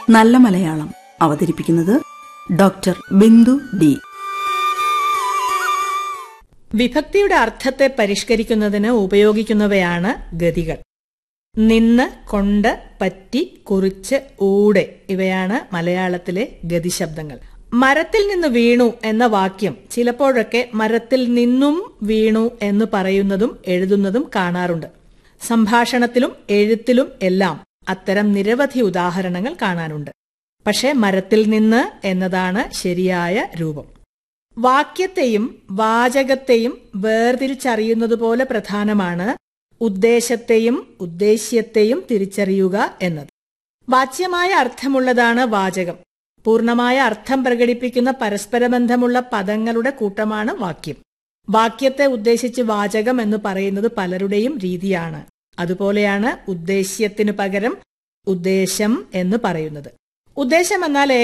നല്ല മലയാളം അവതരിപ്പിക്കുന്നത് doctor Bindu D വിഭക്തിയുടെ അർത്ഥത്തെ പരിഷ്കരിക്കുന്നതിന് ഉപയോഗിക്കുന്നവയാണ് ഗതികൾ നിന്ന് കൊണ്ട് പറ്റി കുറിച്ച് ഊടെ ഇവയാണ് മലയാളത്തിലെ ഗതിശബ്ദങ്ങൾ മരത്തിൽ നിന്ന് വീണു എന്ന വാക്യം ചിലപ്പോഴൊക്കെ മരത്തിൽ നിന്നും വീണു എന്ന് പറയുന്നതും എഴുതുന്നതും കാണാറുണ്ട് സംഭാഷണത്തിലും എഴുത്തിലും എല്ലാം അത്തരം നിരവധി ഉദാഹരണങ്ങൾ കാണാനുണ്ട് പക്ഷേ മരത്തിൽ നിന്ന് എന്നതാണ് ശരിയായ രൂപം വാക്യത്തെയും വാചകത്തെയും വേർതിരിച്ചറിയുന്നതുപോലെ പ്രധാനമാണ് ഉദ്ദേശത്തെയും ഉദ്ദേശ്യത്തെയും തിരിച്ചറിയുക എന്നത് വാച്യമായ അർത്ഥമുള്ളതാണ് വാചകം പൂർണ്ണമായ അർത്ഥം പ്രകടിപ്പിക്കുന്ന പരസ്പരബന്ധമുള്ള പദങ്ങളുടെ കൂട്ടമാണ് വാക്യം വാക്യത്തെ ഉദ്ദേശിച്ച് വാചകം എന്ന് പറയുന്നത് പലരുടെയും രീതിയാണ് അതുപോലെയാണ് ഉദ്ദേശ്യത്തിനു പകരം ഉദ്ദേശം എന്ന് പറയുന്നത് ഉദ്ദേശം എന്നാൽ